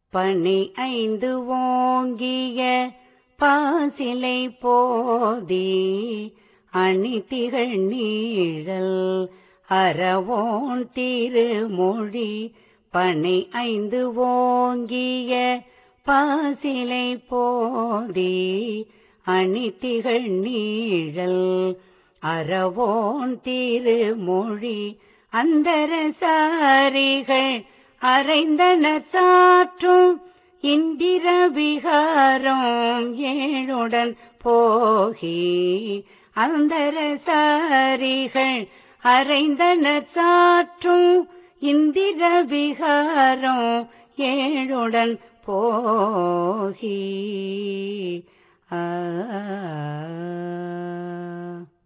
பனி ஐந்து ஓங்கிய பாசிலை போதி அணிதிகள் நீழல் அறவோன் திருமொழி பனை ஐந்து ஓங்கிய பாசிலை போதி அணிதிகள் நீழல் அறவோன் திருமொழி அந்தரசாரிகள் அரைந்தனர் சாற்றும் இந்திர விகாரம் ஏழுடன் போகி அந்தரசாரிகள் அரைந்தனர் சாற்றும் இந்திர விகாரம் ஏழுடன் போகி ஆ